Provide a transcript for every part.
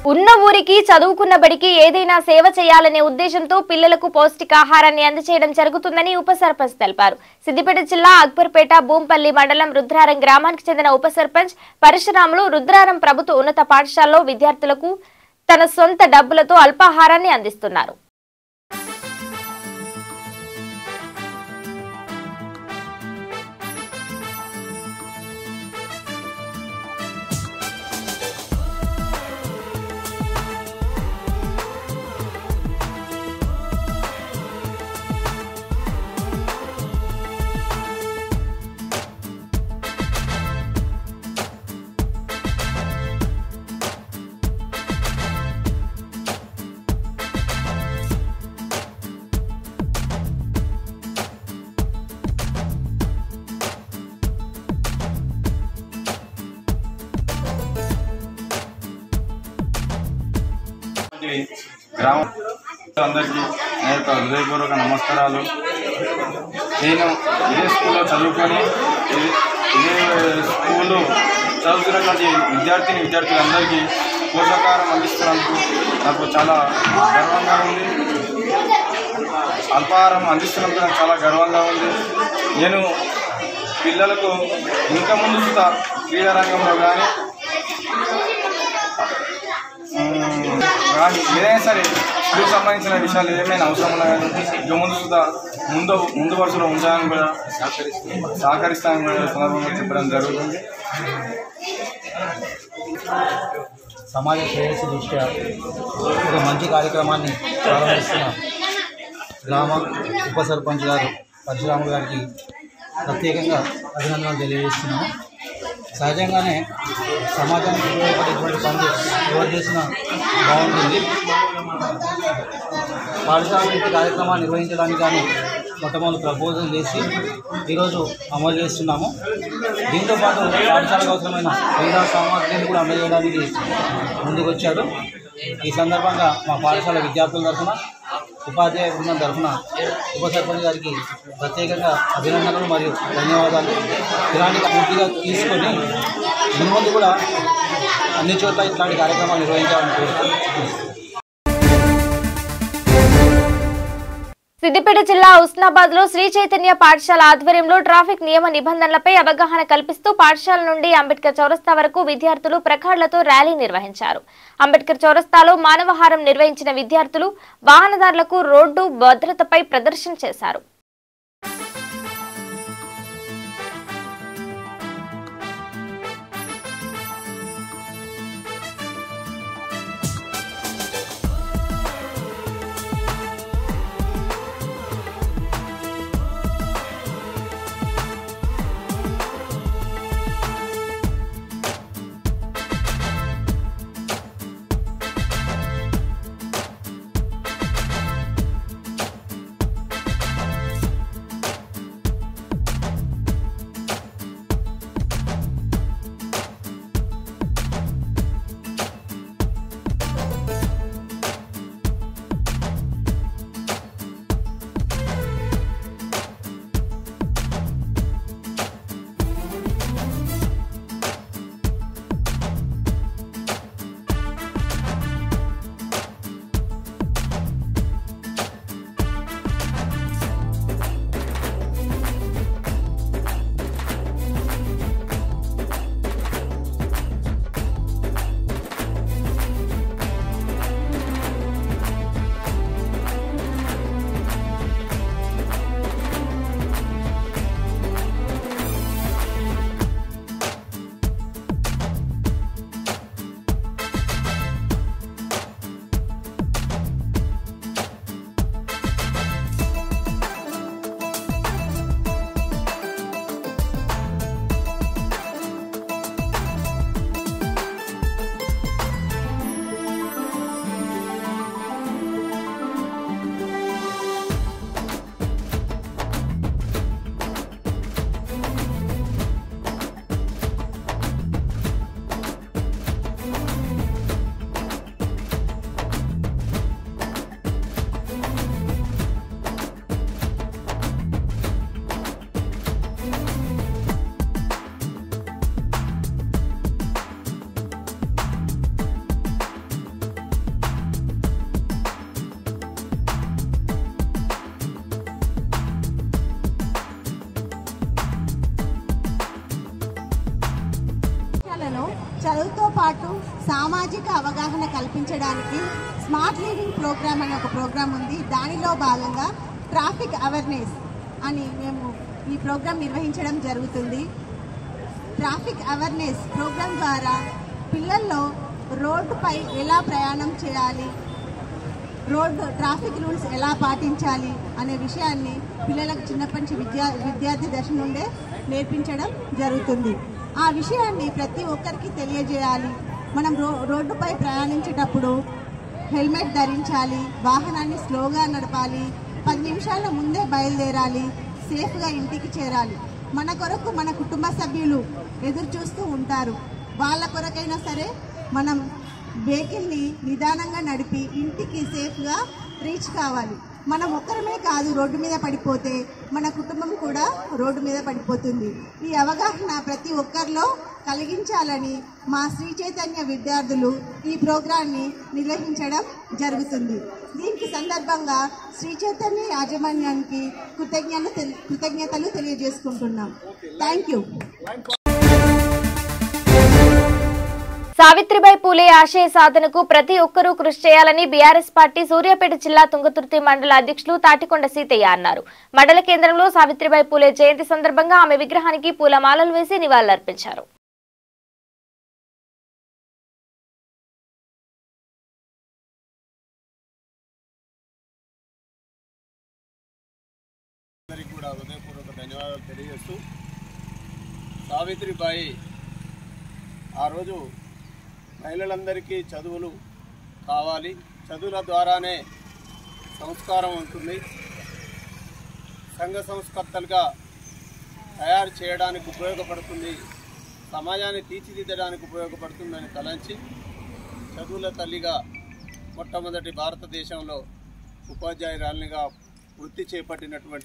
ఉన్న ఊరికి చదువుకున్న బడికి ఏదైనా సేవ చేయాలనే ఉద్దేశంతో పిల్లలకు పౌష్టికాహారాన్ని అందజేయడం జరుగుతుందని ఉప సర్పంచ్ తెలిపారు సిద్దిపేట జిల్లా అక్బర్పేట భూంపల్లి మండలం రుద్రారం గ్రామానికి చెందిన ఉప సర్పంచ్ పరశురాములు రుద్రారం ప్రభుత్వ ఉన్నత పాఠశాలలో విద్యార్థులకు తన సొంత డబ్బులతో అల్పాహారాన్ని అందిస్తున్నారు గ్రామ అందరికీ నా యొక్క హృదయపూర్వక నమస్కారాలు నేను ఇదే స్కూల్లో చదువుకొని ఇదే- ఇదే స్కూల్లో చదువుతున్నటువంటి విద్యార్థిని విద్యార్థులందరికీ పోషకాహారం అందిస్తున్నందుకు నాకు చాలా గర్వంగా ఉంది అల్పాహారం అందిస్తున్నందుకు నాకు చాలా గర్వంగా ఉంది నేను పిల్లలకు ఇంకా ముందు సుతా క్రీడా రంగంలో కానీ మ్మ్. కానీ ఏదైనా సరే స్కూల్కి సంబంధించిన విషయాలు ఏమైనా అవసరం ఉన్నా కానీ ఇక ముందు సుధా ముందు ముందు వరుసలో ఉంచాలని కూడా సహకరిస్తానని కూడా ఈ సందర్భంగా చెప్పడం జరుగుతుంది సమాజ శ్రేయస్సు దృష్ట్యా ఒక మంచి కార్యక్రమాన్ని ప్రారంభిస్తున్న గ్రామ ఉప సర్పంచ్ గారు పరశురాములు గారికి ప్రత్యేకంగా అభినందనలు తెలియజేస్తున్నాము సహజంగానే సమాజానికి ఉపయోగపడేటువంటి పనులు ఎవరు చేసినా బాగుంటుంది పాఠశాల ఇంటి కార్యక్రమాన్ని నిర్వహించడానికి కానీ మొట్టమొదటి ప్రపోజల్ చేసి ఈరోజు అమలు చేస్తున్నాము దీంతో పాటు పాఠశాలకు అవసరమైన క్రీడా సామాగ్రిని కూడా అందజేయడానికి ముందుకొచ్చాడు ఈ సందర్భంగా మా పాఠశాల విద్యార్థుల తరఫున ఉపాధ్యాయ బృందం తరఫున ఉప సర్పంచ్ గారికి ప్రత్యేకంగా అభినందనలు మరియు ధన్యవాదాలు ఇలాంటి పూర్తిగా తీసుకొని మున్ముందు కూడా అన్ని చోట్ల ఇట్లాంటి కార్యక్రమాలు నిర్వహించాలని కోరుతున్నాను సిద్దిపేట జిల్లా ఉస్నాబాద్ లో శ్రీ చైతన్య పాఠశాల ఆధ్వర్యంలో ట్రాఫిక్ నియమ నిబంధనలపై అవగాహన కల్పిస్తూ పాఠశాల నుండి అంబేద్కర్ చౌరస్తా వరకు విద్యార్థులు ప్రకార్లతో ర్యాలీ నిర్వహించారు అంబేద్కర్ చౌరస్తాలో మానవహారం నిర్వహించిన విద్యార్థులు వాహనదారులకు రోడ్డు భద్రతపై ప్రదర్శన చేశారు పిల్లలలో చదువుతో పాటు సామాజిక అవగాహన కల్పించడానికి స్మార్ట్ లీడింగ్ ప్రోగ్రామ్ అనే ఒక ప్రోగ్రామ్ ఉంది దానిలో భాగంగా ట్రాఫిక్ అవేర్నెస్ అని మేము ఈ ప్రోగ్రాం నిర్వహించడం జరుగుతుంది ట్రాఫిక్ అవేర్నెస్ ప్రోగ్రాం ద్వారా పిల్లల్లో రోడ్డుపై ఎలా ప్రయాణం చేయాలి రోడ్డు ట్రాఫిక్ రూల్స్ ఎలా పాటించాలి అనే విషయాన్ని పిల్లలకు చిన్నప్పటి నుంచి విద్యా విద్యార్థి దశ నుండే నేర్పించడం జరుగుతుంది ఆ విషయాన్ని ప్రతి ఒక్కరికి తెలియజేయాలి మనం రో రోడ్డుపై ప్రయాణించేటప్పుడు హెల్మెట్ ధరించాలి వాహనాన్ని స్లోగా నడపాలి పది నిమిషాల ముందే బయలుదేరాలి సేఫ్గా ఇంటికి చేరాలి మన కొరకు మన కుటుంబ సభ్యులు ఎదురు చూస్తూ ఉంటారు వాళ్ళ కొరకైనా సరే మనం వెహికల్ని నిదానంగా నడిపి ఇంటికి సేఫ్గా రీచ్ కావాలి మనం ఒక్కరమే కాదు రోడ్డు మీద పడిపోతే మన కుటుంబం కూడా రోడ్డు మీద పడిపోతుంది ఈ అవగాహన ప్రతి ఒక్కరిలో కలిగించాలని మా శ్రీ చైతన్య విద్యార్థులు ఈ ప్రోగ్రాన్ని నిర్వహించడం జరుగుతుంది దీనికి సందర్భంగా శ్రీ చైతన్య యాజమాన్యానికి కృతజ్ఞతలు కృతజ్ఞతలు తెలియజేసుకుంటున్నాం థ్యాంక్ యూ సావిత్రిబాయి పూలే ఆశయ సాధనకు ప్రతి ఒక్కరూ కృషి చేయాలని బీఆర్ఎస్ పార్టీ సూర్యాపేట జిల్లా తుంగతుర్తి మండల అధ్యక్షులు తాటికొండ సీతయ్య అన్నారు మండల కేంద్రంలో సావిత్రిబాయి పూలే జయంతి సందర్భంగా ఆమె విగ్రహానికి పూలమాలలు వేసి నివాళులర్పించారు అందరికీ కూడా హృదయపూర్వక ధన్యవాదాలు తెలియజేస్తూ సావిత్రిబాయి ఆ రోజు మహిళలందరికీ చదువులు కావాలి చదువుల ద్వారానే సంస్కారం ఉంటుంది సంఘ సంస్కర్తలుగా తయారు చేయడానికి ఉపయోగపడుతుంది సమాజాన్ని తీర్చిదిద్దడానికి ఉపయోగపడుతుందని తలంచి చదువుల తల్లిగా మొట్టమొదటి భారతదేశంలో ఉపాధ్యాయురాలినిగా వృత్తి చేపట్టినటువంటి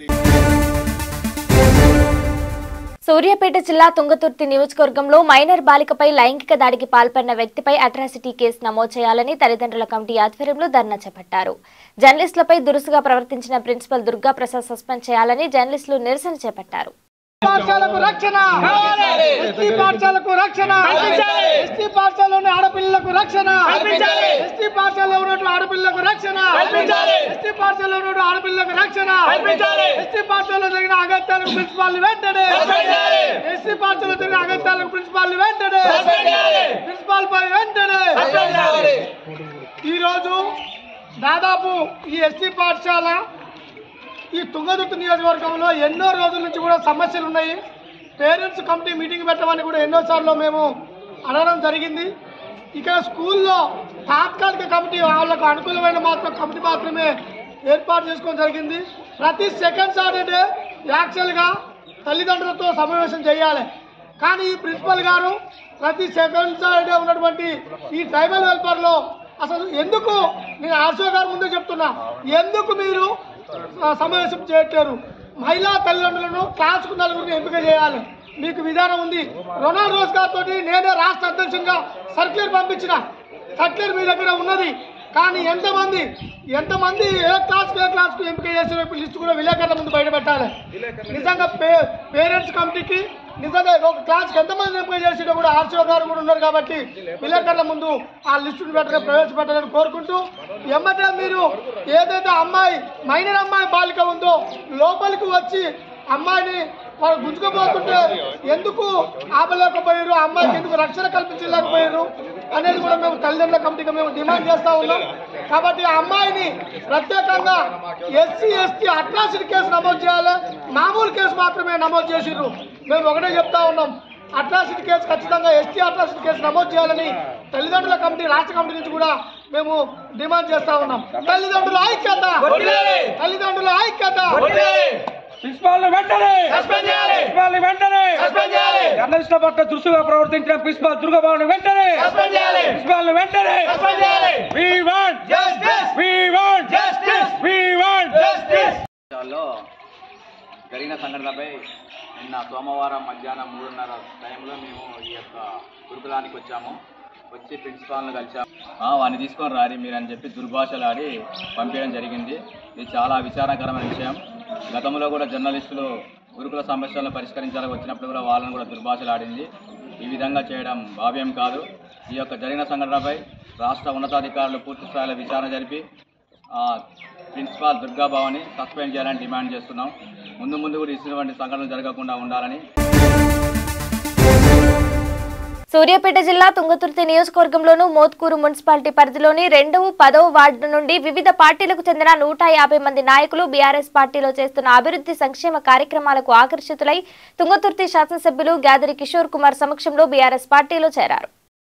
సూర్యాపేట జిల్లా తుంగతుర్తి నియోజకవర్గంలో మైనర్ బాలికపై లైంగిక దాడికి పాల్పడిన వ్యక్తిపై అట్రాసిటీ కేసు నమోదు చేయాలని తల్లిదండ్రుల కమిటీ ఆధ్వర్యంలో ధర్నా చేపట్టారు జర్నలిస్టులపై దురుసుగా ప్రవర్తించిన ప్రిన్సిపల్ దుర్గా ప్రసాద్ సస్పెండ్ చేయాలని జర్నలిస్టులు నిరసన చేపట్టారు పాఠశాలకు రక్షణ ఎస్టీ పాఠశాలకు రక్షణ ఎస్టీ పాఠశాలలోని ఆడపిల్లలకు రక్షణ ఎస్టీ పాఠశాలలో ఉన్నటువంటి ఆడపిల్లలకు రక్షణ ఎస్టీ పాఠశాలలో ఉన్నటువంటి ఆడపిల్లలకు రక్షణ ఎస్టీ పాఠశాలలో జరిగిన అగత్యాలకు ప్రిన్సిపాల్ వెంటనే ఎస్టీ పాఠశాలలో జరిగిన అగత్యాలకు ప్రిన్సిపాల్ వెంటనే ప్రిన్సిపాల్ పై వెంటనే ఈ రోజు దాదాపు ఈ ఎస్టీ పాఠశాల ఈ తుంగదుర్తి నియోజకవర్గంలో ఎన్నో రోజుల నుంచి కూడా సమస్యలు ఉన్నాయి పేరెంట్స్ కమిటీ మీటింగ్ పెట్టమని కూడా ఎన్నోసార్లు మేము అడగడం జరిగింది ఇక్కడ స్కూల్లో తాత్కాలిక కమిటీ వాళ్ళకు అనుకూలమైన మాత్రం కమిటీ మాత్రమే ఏర్పాటు చేసుకోవడం జరిగింది ప్రతి సెకండ్ సాటర్డే యాక్చువల్గా తల్లిదండ్రులతో సమావేశం చేయాలి కానీ ఈ ప్రిన్సిపల్ గారు ప్రతి సెకండ్ సాటర్డే ఉన్నటువంటి ఈ ట్రైబల్ వెల్ఫేర్లో అసలు ఎందుకు నేను ఆర్సో గారు ముందే చెప్తున్నా ఎందుకు మీరు ఆ, సమావేశం చేయట్లేరు మహిళా తల్లిదండ్రులను క్లాస్కు నలుగురిని ఎంపిక చేయాలి మీకు విధానం ఉంది రొనాల్డ్ రోజ్ గారితో నేనే రాష్ట్ర అధ్యక్షునిగా సర్క్యులర్ పంపించిన సర్క్యులర్ మీ దగ్గర ఉన్నది కానీ ఎంతమంది ఎంతమంది ఏ క్లాస్కు ఏ క్లాస్కు ఎంపిక చేసిన లిస్టు కూడా విలేకరుల ముందు బయట పెట్టాలి నిజంగా పే పేరెంట్స్ కమిటీకి నిజంగా ఒక క్లాస్కి ఎంతమంది ఎంపిక చేసినా కూడా ఆర్సీఓ గారు కూడా ఉన్నారు కాబట్టి విలేకరుల ముందు ఆ లిస్టును పెట్టడం ప్రవేశపెట్టాలని కోరుకుంటూ ఎమ్మటే మీరు ఏదైతే అమ్మాయి మైనర్ అమ్మాయి బాలిక ఉందో లోపలికి వచ్చి అమ్మాయిని వాళ్ళు గుంజుకోబోతుంటే ఎందుకు ఆపలేకపోయారు ఆ అమ్మాయికి ఎందుకు రక్షణ కల్పించలేకపోయారు అనేది కూడా మేము తల్లిదండ్రుల కమిటీగా మేము డిమాండ్ చేస్తా ఉన్నాం కాబట్టి ఆ అమ్మాయిని ప్రత్యేకంగా ఎస్సీ ఎస్టీ అట్రాసిటీ కేసు నమోదు చేయాలి మామూలు కేసు మాత్రమే నమోదు చేసిర్రు మేము ఒకటే చెప్తా ఉన్నాం అట్రాసిటీ కేసు ఖచ్చితంగా ఎస్టీ అట్రాసిటీ కేసు నమోదు చేయాలని తల్లిదండ్రుల కమిటీ రాష్ట్ర కమిటీ నుంచి కూడా మేము డిమాండ్ చేస్తా ఉన్నాం తల్లిదండ్రుల ఐక్యత తల్లిదండ్రుల ఐక్యత ప్రిన్సిపాల్ వెంటనే ప్రిన్సిపాల్ వెంటనే జర్నలిస్టుల పట్ల దురుసుగా ప్రవర్తించిన ప్రిన్సిపాల్ దుర్గబాబుని వెంటనే ప్రిన్సిపాల్ వెంటనే We want justice. We want justice. We want justice. లో జరిగిన సంఘటనపై నిన్న సోమవారం మధ్యాహ్నం మూడున్నర టైంలో మేము ఈ యొక్క గురుకులానికి వచ్చాము వచ్చి ప్రిన్సిపాల్ని కలిసాము ఆ, వాడిని తీసుకొని రారి మీరు అని చెప్పి దుర్భాషలు ఆడి పంపించడం జరిగింది ఇది చాలా విచారకరమైన విషయం గతంలో కూడా జర్నలిస్టులు గురుకుల సమస్యలను పరిష్కరించాలని వచ్చినప్పుడు కూడా వాళ్ళని కూడా దుర్భాషలు ఆడింది ఈ విధంగా చేయడం భావ్యం కాదు ఈ యొక్క జరిగిన సంఘటనపై రాష్ట్ర ఉన్నతాధికారులు పూర్తి స్థాయిలో విచారణ జరిపి ఆ, ప్రిన్సిపాల్ దుర్గాబావని సస్పెండ్ చేయాలని డిమాండ్ చేస్తున్నాం ముందు ముందు కూడా ఇటువంటి సంఘటనలు జరగకుండా ఉండాలని సూర్యాపేట జిల్లా తుంగతుర్తి నియోజకవర్గంలోను మోత్కూరు మున్సిపాలిటీ పరిధిలోని రెండవ పదవ వార్డు నుండి వివిధ పార్టీలకు చెందిన నూట యాభై మంది నాయకులు బీఆర్ఎస్ పార్టీలో చేస్తున్న అభివృద్ధి సంక్షేమ కార్యక్రమాలకు ఆకర్షితులై తుంగతుర్తి శాసనసభ్యులు గాదిరి కిషోర్ కుమార్ సమక్షంలో బీఆర్ఎస్ పార్టీలో చేరారు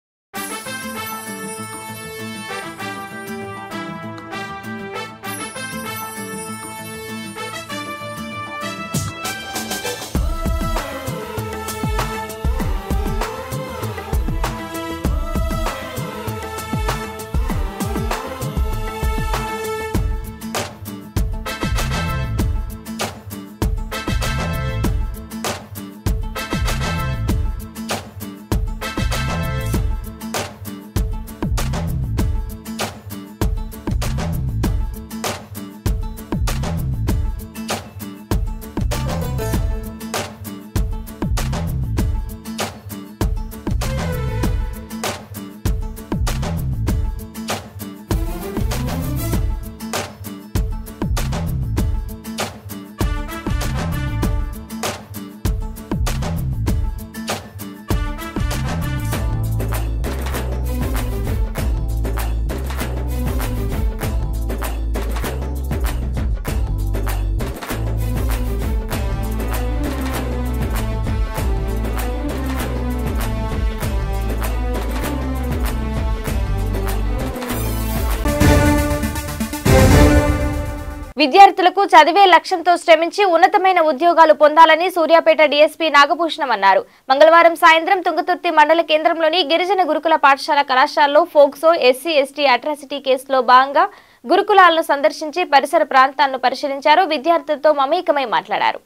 విద్యార్థులకు చదివే లక్ష్యంతో శ్రమించి ఉన్నతమైన ఉద్యోగాలు పొందాలని సూర్యాపేట డీఎస్పీ నాగభూషణం అన్నారు మంగళవారం సాయంత్రం తుంగతుర్తి మండల కేంద్రంలోని గిరిజన గురుకుల పాఠశాల కళాశాలలో ఫోక్సో ఎస్సీ ఎస్టీ అట్రాసిటీ కేసులో భాగంగా గురుకులాలను సందర్శించి పరిసర ప్రాంతాలను పరిశీలించారు విద్యార్థులతో మమేకమై మాట్లాడారు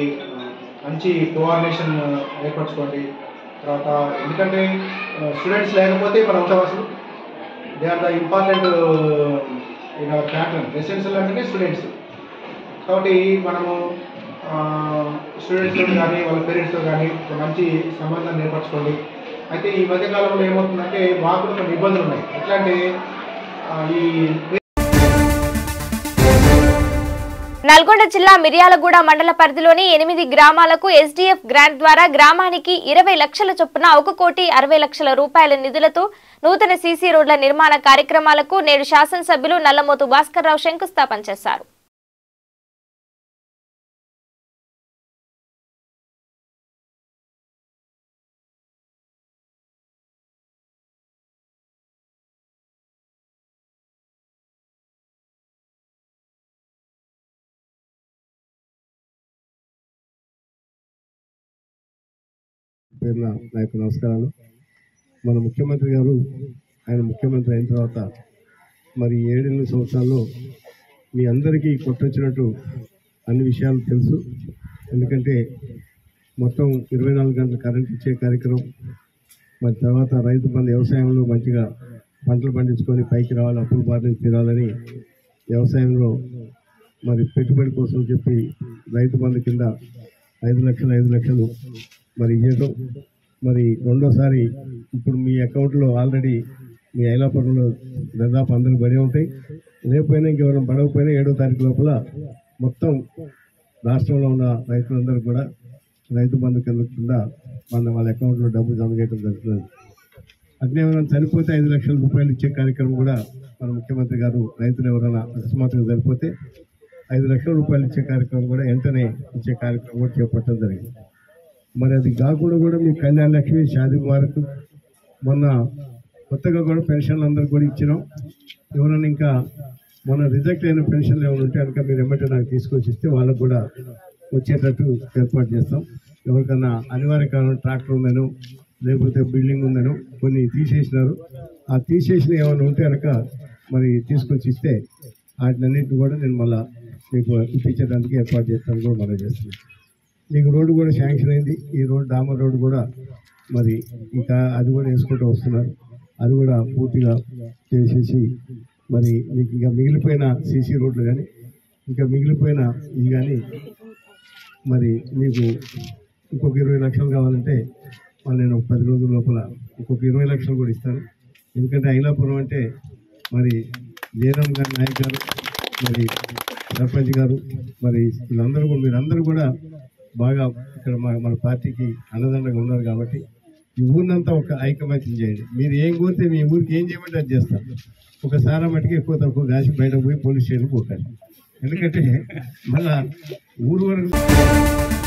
మంచి కోఆర్డినేషన్ ఏర్పరచుకోండి తర్వాత ఎందుకంటే స్టూడెంట్స్ లేకపోతే మనం ఉంటాం అసలు they are the important in our pattern essential అంటేనే స్టూడెంట్స్ కాబట్టి మనము స్టూడెంట్స్తో కానీ వాళ్ళ పేరెంట్స్తో కానీ ఒక మంచి సంబంధాన్ని ఏర్పరచుకోండి అయితే ఈ మధ్య కాలంలో ఏమవుతుందంటే మాకు కూడా కొన్ని ఇబ్బందులు ఉన్నాయి ఎట్లా అంటే ఆ, ఈ నల్గొండ జిల్లా మిర్యాలగూడ మండల పరిధిలోని ఎనిమిది గ్రామాలకు ఎస్డీఎఫ్ గ్రాంట్ ద్వారా గ్రామానికి ఇరవై లక్షల చొప్పున ఒక కోటి అరవై లక్షల రూపాయల నిధులతో నూతన సీసీ రోడ్ల నిర్మాణ కార్యక్రమాలకు నేడు శాసనసభ్యులు నల్లమోతు భాస్కర్రావు శంకుస్థాపన చేశారు పేరున నా యొక్క నమస్కారాలు మన ముఖ్యమంత్రి గారు ఆయన ముఖ్యమంత్రి అయిన తర్వాత మరి ఏడెనిమిది సంవత్సరాల్లో మీ అందరికీ కొట్టొచ్చినట్టు అన్ని విషయాలు తెలుసు ఎందుకంటే మొత్తం ఇరవై నాలుగు గంటల కరెంట్ ఇచ్చే కార్యక్రమం మరి తర్వాత రైతు బంధు వ్యవసాయంలో మంచిగా పంటలు పండించుకొని పైకి రావాలి అప్పులు బాధ తీరాలని వ్యవసాయంలో మరి పెట్టుబడి కోసం చెప్పి రైతు బంధు కింద ఐదు లక్షలు ఐదు లక్షలు మరి ఇవ్వడం మరి రెండోసారి ఇప్పుడు మీ అకౌంట్లో ఆల్రెడీ మీ ఐలాపురంలో దాదాపు అందరూ పడి ఉంటాయి లేకపోయినా ఇంకెవరైనా పడకపోయినా ఏడో తారీఖు లోపల మొత్తం రాష్ట్రంలో ఉన్న రైతులందరూ కూడా రైతు బంధు కింద కింద మన వాళ్ళ అకౌంట్లో డబ్బు జమ చేయడం జరుగుతుంది అట్నే ఎవరైనా చనిపోతే ఐదు లక్షల రూపాయలు ఇచ్చే కార్యక్రమం కూడా మన ముఖ్యమంత్రి గారు రైతులు ఎవరైనా అకస్మాత్తుగా చనిపోతే ఐదు లక్షల రూపాయలు ఇచ్చే కార్యక్రమం కూడా వెంటనే ఇచ్చే కార్యక్రమం కూడా చేపట్టడం జరిగింది మరి అది కాకుండా కూడా మీ కళ్యాణ లక్ష్మి షాది ముబారక్ మొన్న కొత్తగా కూడా పెన్షన్లు అందరికి కూడా ఇచ్చినాం ఎవరైనా ఇంకా మొన్న రిజెక్ట్ అయిన పెన్షన్లు ఏమైనా ఉంటే కనుక మీరు ఎమ్మటే నాకు తీసుకొచ్చి ఇస్తే వాళ్ళకు కూడా వచ్చేటట్టు ఏర్పాటు చేస్తాం ఎవరికన్నా అనివార్య కారణం ట్రాక్టర్ ఉందనో లేకపోతే బిల్డింగ్ ఉందనో కొన్ని తీసేసినారు ఆ తీసేసిన ఏమైనా ఉంటే కనుక మరి తీసుకొచ్చి ఇస్తే వాటినన్నింటిని కూడా నేను మళ్ళా మీకు ఇప్పించడానికి ఏర్పాటు చేస్తాను కూడా మనం చేస్తున్నాను మీకు రోడ్డు కూడా శాంక్షన్ అయింది ఈ రోడ్డు డామర్ రోడ్డు కూడా మరి ఇంకా అది కూడా వేసుకుంటూ వస్తున్నారు అది కూడా పూర్తిగా చేసేసి మరి మీకు ఇంకా మిగిలిపోయిన సీసీ రోడ్లు కానీ ఇంకా మిగిలిపోయిన ఇవి కానీ మరి మీకు ఇంకొక ఇరవై లక్షలు కావాలంటే వాళ్ళు నేను ఒక పది రోజుల లోపల ఇంకొక ఇరవై లక్షలు కూడా ఇస్తాను ఎందుకంటే ఐలాపురం అంటే మరి జయరామ్ గారి నాయక్ గారు మరి సర్పంచ్ గారు మరి వీళ్ళందరూ కూడా మీరందరూ కూడా బాగా ఇక్కడ మన మన పార్టీకి అన్నదండగా ఉన్నారు కాబట్టి ఈ ఊరినంతా ఒక ఐకమత్యం చేయండి మీరు ఏం కోరితే మీ ఊరికి ఏం చేయమంటే అది చేస్తారు ఒకసారి మటుకు ఎక్కువ తక్కువ కాసి బయట పోయి పోలీస్ స్టేషన్ పోతారు ఎందుకంటే మళ్ళా ఊరు వరకు